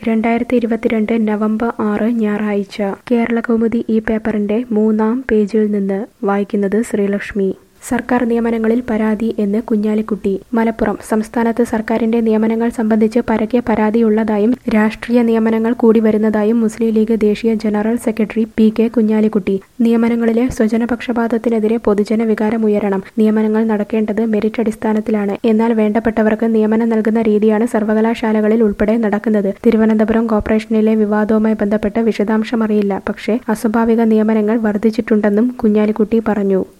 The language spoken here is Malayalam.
രണ്ടായിരത്തി ഇരുപത്തിരണ്ട് നവംബർ ആറ് ഞായറാഴ്ച കേരളകൗമുദി ഈ പേപ്പറിന്റെ മൂന്നാം പേജിൽ നിന്ന് വായിക്കുന്നത് ശ്രീലക്ഷ്മി സർക്കാർ നിയമനങ്ങളിൽ പരാതി എന്ന് കുഞ്ഞാലിക്കുട്ടി മലപ്പുറം സംസ്ഥാനത്ത് സർക്കാരിന്റെ നിയമനങ്ങൾ സംബന്ധിച്ച് പരക്കെ പരാതിയുള്ളതായും രാഷ്ട്രീയ നിയമനങ്ങൾ കൂടി വരുന്നതായും മുസ്ലിം ലീഗ് ദേശീയ general secretary P K Kunhalikutty നിയമനങ്ങളിലെ സ്വജനപക്ഷപാതത്തിനെതിരെ പൊതുജന വികാരമുയരണം നിയമനങ്ങൾ നടക്കേണ്ടത് മെറിറ്റ് അടിസ്ഥാനത്തിലാണ് എന്നാൽ വേണ്ടപ്പെട്ടവർക്ക് നിയമനം നൽകുന്ന രീതിയാണ് സർവകലാശാലകളിൽ ഉൾപ്പെടെ നടക്കുന്നത് തിരുവനന്തപുരം കോർപ്പറേഷനിലെ വിവാദവുമായി ബന്ധപ്പെട്ട് വിശദാംശമറിയില്ല പക്ഷേ അസ്വാഭാവിക നിയമനങ്ങൾ വർദ്ധിച്ചിട്ടുണ്ടെന്നും കുഞ്ഞാലിക്കുട്ടി പറഞ്ഞു